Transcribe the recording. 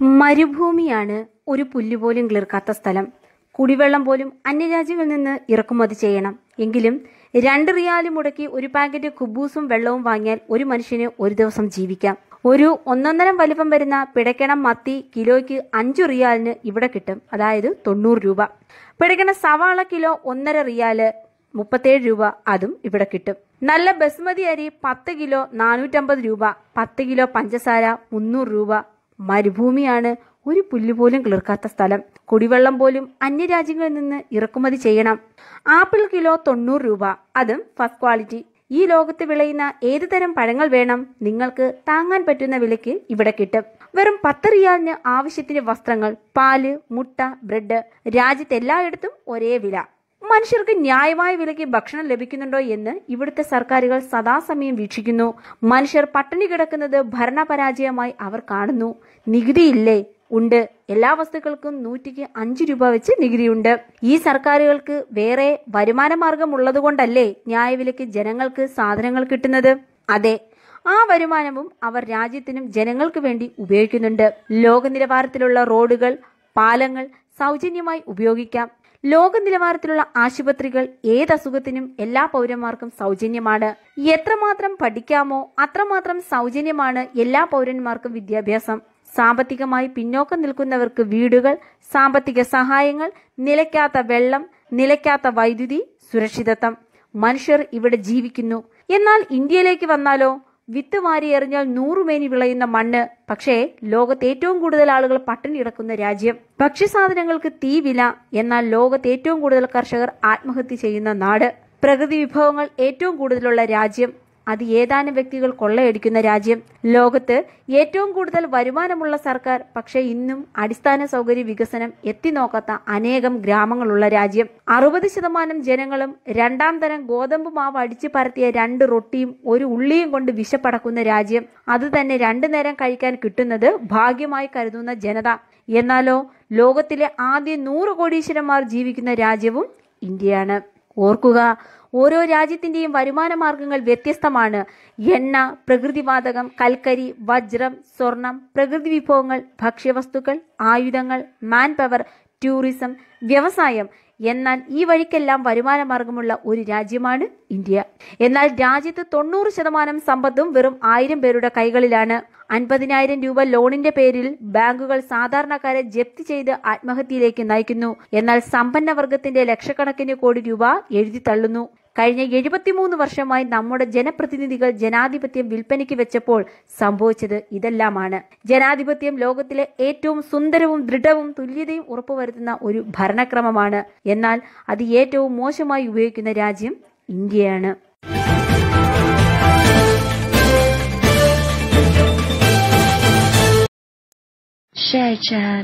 മരുഭൂമിയാണ് ഒരു പുല്ലുപോലും കിളിർക്കാത്ത സ്ഥലം കുടിവെള്ളം പോലും അന്യരാജ്യങ്ങളിൽ നിന്ന് ഇറക്കുമതി ചെയ്യണം എങ്കിലും രണ്ട് റിയാല് മുടക്കി ഒരു പാക്കറ്റ് കുബൂസും വെള്ളവും വാങ്ങിയാൽ ഒരു മനുഷ്യന് ഒരു ദിവസം ജീവിക്കാം ഒരു ഒന്നൊന്നരം വലിപ്പം വരുന്ന പിടയ്ക്കണം മത്തി കിലോയ്ക്ക് അഞ്ചു റിയാലിന് ഇവിടെ കിട്ടും അതായത് തൊണ്ണൂറ് രൂപ പിടയ്ക്കണ സവാള കിലോ ഒന്നര റിയാല് മുപ്പത്തേഴ് രൂപ അതും ഇവിടെ കിട്ടും നല്ല ബസ്മതി അരി പത്ത് കിലോ നാനൂറ്റമ്പത് രൂപ പത്ത് കിലോ പഞ്ചസാര മുന്നൂറ് രൂപ മരുഭൂമിയാണ് ഒരു പുല്ലുപോലും കിളിർക്കാത്ത സ്ഥലം കുടിവെള്ളം പോലും അന്യരാജ്യങ്ങളിൽ നിന്ന് ഇറക്കുമതി ചെയ്യണം ആപ്പിൾ കിലോ തൊണ്ണൂറ് രൂപ അതും ഫസ്റ്റ് ക്വാളിറ്റി ഈ ലോകത്ത് വിളയുന്ന ഏത് തരം പഴങ്ങൾ വേണം നിങ്ങൾക്ക് താങ്ങാൻ പറ്റുന്ന വിലയ്ക്ക് ഇവിടെ കിട്ടും വെറും പത്ത് റിയാലിന് ആവശ്യത്തിന് വസ്ത്രങ്ങൾ പാല് മുട്ട ബ്രെഡ് രാജ്യത്ത് എല്ലായിടത്തും ഒരേ വില മനുഷ്യർക്ക് ന്യായമായ വിലയ്ക്ക് ഭക്ഷണം ലഭിക്കുന്നുണ്ടോ എന്ന് ഇവിടുത്തെ സർക്കാരുകൾ സദാസമയം വീക്ഷിക്കുന്നു മനുഷ്യർ പട്ടിണി കിടക്കുന്നത് ഭരണപരാജയമായി അവർ കാണുന്നു നികുതിയില്ലേ ഉണ്ട് എല്ലാ വസ്തുക്കൾക്കും നൂറ്റിക്ക് അഞ്ച് രൂപ വെച്ച് നികുതിയുണ്ട് ഈ സർക്കാരുകൾക്ക് വേറെ വരുമാന മാർഗം ഉള്ളതുകൊണ്ടല്ലേ ന്യായവിലയ്ക്ക് ജനങ്ങൾക്ക് സാധനങ്ങൾ കിട്ടുന്നത് അതെ ആ വരുമാനവും അവർ രാജ്യത്തിനും ജനങ്ങൾക്ക് വേണ്ടി ഉപയോഗിക്കുന്നുണ്ട് ലോക നിലവാരത്തിലുള്ള റോഡുകൾ പാലങ്ങൾ സൗജന്യമായി ഉപയോഗിക്കാം ലോക നിലവാരത്തിലുള്ള ആശുപത്രികൾ ഏത് അസുഖത്തിനും എല്ലാ പൗരന്മാർക്കും സൗജന്യമാണ് എത്രമാത്രം പഠിക്കാമോ അത്രമാത്രം സൗജന്യമാണ് എല്ലാ പൗരന്മാർക്കും വിദ്യാഭ്യാസം സാമ്പത്തികമായി പിന്നോക്കം നിൽക്കുന്നവർക്ക് വീടുകൾ സാമ്പത്തിക സഹായങ്ങൾ നിലയ്ക്കാത്ത വെള്ളം നിലയ്ക്കാത്ത വൈദ്യുതി സുരക്ഷിതത്വം മനുഷ്യർ ഇവിടെ ജീവിക്കുന്നു എന്നാൽ ഇന്ത്യയിലേക്ക് വന്നാലോ വിത്ത് വാരി എറിഞ്ഞാൽ നൂറുമേനി വിളയുന്ന മണ്ണ് പക്ഷേ ലോകത്ത് ഏറ്റവും കൂടുതൽ ആളുകൾ പട്ടിണി കിടക്കുന്ന രാജ്യം ഭക്ഷ്യസാധനങ്ങൾക്ക് തീ വില എന്നാൽ ലോകത്ത് ഏറ്റവും കൂടുതൽ കർഷകർ ആത്മഹത്യ ചെയ്യുന്ന നാട് പ്രകൃതി വിഭവങ്ങൾ ഏറ്റവും കൂടുതലുള്ള രാജ്യം അത് ഏതാനും വ്യക്തികൾ കൊള്ളയടിക്കുന്ന രാജ്യം ലോകത്ത് ഏറ്റവും കൂടുതൽ വരുമാനമുള്ള സർക്കാർ പക്ഷേ ഇന്നും അടിസ്ഥാന സൗകര്യ വികസനം എത്തിനോക്കാത്ത അനേകം ഗ്രാമങ്ങളുള്ള രാജ്യം അറുപത് ശതമാനം ജനങ്ങളും രണ്ടാം തരം ഗോതമ്പ് മാവ് അടിച്ചു പരത്തിയ രണ്ട് റൊട്ടിയും ഒരു ഉള്ളിയും കൊണ്ട് വിശപ്പടക്കുന്ന രാജ്യം അത് തന്നെ രണ്ടു നേരം കഴിക്കാൻ കിട്ടുന്നത് ഭാഗ്യമായി കരുതുന്ന ജനത എന്നാലോ ലോകത്തിലെ ആദ്യ നൂറ് കോടീശ്വരന്മാർ ജീവിക്കുന്ന രാജ്യവും ഇന്ത്യയാണ് ഓർക്കുക ഓരോ രാജ്യത്തിന്റെയും വരുമാന മാർഗങ്ങൾ വ്യത്യസ്തമാണ് എണ്ണ പ്രകൃതിവാതകം കൽക്കരി വജ്രം സ്വർണം പ്രകൃതി വിഭവങ്ങൾ ഭക്ഷ്യവസ്തുക്കൾ ആയുധങ്ങൾ മാൻ പവർ ടൂറിസം വ്യവസായം എന്നാൽ ഈ വഴിക്കെല്ലാം വരുമാന മാർഗമുള്ള ഒരു രാജ്യമാണ് ഇന്ത്യ എന്നാൽ രാജ്യത്ത് തൊണ്ണൂറ് ശതമാനം സമ്പത്തും വെറും ആയിരം പേരുടെ കൈകളിലാണ് അൻപതിനായിരം രൂപ ലോണിന്റെ പേരിൽ ബാങ്കുകൾ സാധാരണക്കാരെ ജപ്തി ചെയ്ത് ആത്മഹത്യയിലേക്ക് നയിക്കുന്നു എന്നാൽ സമ്പന്ന വർഗത്തിന്റെ ലക്ഷക്കണക്കിന് കോടി രൂപ എഴുതി തള്ളുന്നു കഴിഞ്ഞ എഴുപത്തിമൂന്ന് വർഷമായി നമ്മുടെ ജനപ്രതിനിധികൾ ജനാധിപത്യം വിൽപ്പനയ്ക്ക് വെച്ചപ്പോൾ സംഭവിച്ചത് ഇതെല്ലാമാണ് ജനാധിപത്യം ലോകത്തിലെ ഏറ്റവും സുന്ദരവും ദൃഢവും തുല്യതയും ഉറപ്പുവരുത്തുന്ന ഒരു ഭരണക്രമമാണ് എന്നാൽ അത് ഏറ്റവും മോശമായി ഉപയോഗിക്കുന്ന രാജ്യം ഇന്ത്യയാണ് Share chat.